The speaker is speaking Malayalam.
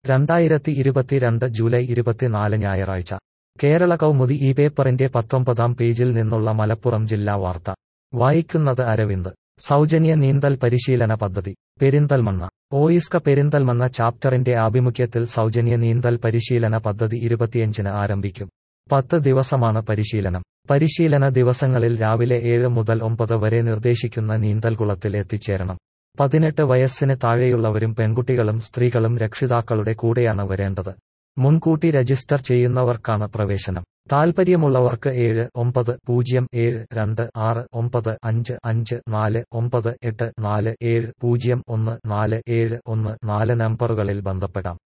രണ്ടായിരത്തി ഇരുപത്തിരണ്ട് ജൂലൈ ഇരുപത്തിനാല് ഞായറാഴ്ച കേരള കൗമുദി ഈ പേപ്പറിന്റെ പത്തൊമ്പതാം പേജിൽ നിന്നുള്ള മലപ്പുറം ജില്ലാ വാർത്ത വായിക്കുന്നത് അരവിന്ദ് സൗജന്യ നീന്തൽ പരിശീലന പദ്ധതി പെരിന്തൽമണ്ണ ഓയിസ്ക പെരിന്തൽമണ്ണ ചാപ്റ്ററിന്റെ ആഭിമുഖ്യത്തിൽ സൗജന്യ നീന്തൽ പരിശീലന പദ്ധതി ഇരുപത്തിയഞ്ചിന് ആരംഭിക്കും പത്ത് ദിവസമാണ് പരിശീലനം പരിശീലന ദിവസങ്ങളിൽ രാവിലെ ഏഴ് മുതൽ ഒമ്പത് വരെ നിർദ്ദേശിക്കുന്ന നീന്തൽക്കുളത്തിൽ എത്തിച്ചേരണം പതിനെട്ട് വയസ്സിന് താഴെയുള്ളവരും പെൺകുട്ടികളും സ്ത്രീകളും രക്ഷിതാക്കളുടെ കൂടെയാണ് വരേണ്ടത് മുൻകൂട്ടി രജിസ്റ്റർ ചെയ്യുന്നവർക്കാണ് പ്രവേശനം താൽപ്പര്യമുള്ളവർക്ക് ഏഴ് ഒമ്പത് പൂജ്യം ഏഴ് രണ്ട് ആറ് ഒമ്പത് അഞ്ച് അഞ്ച് നാല് ഒമ്പത് എട്ട് നാല് ഏഴ് പൂജ്യം ഒന്ന് നാല് ഏഴ് ഒന്ന് നാല് നമ്പറുകളിൽ ബന്ധപ്പെടാം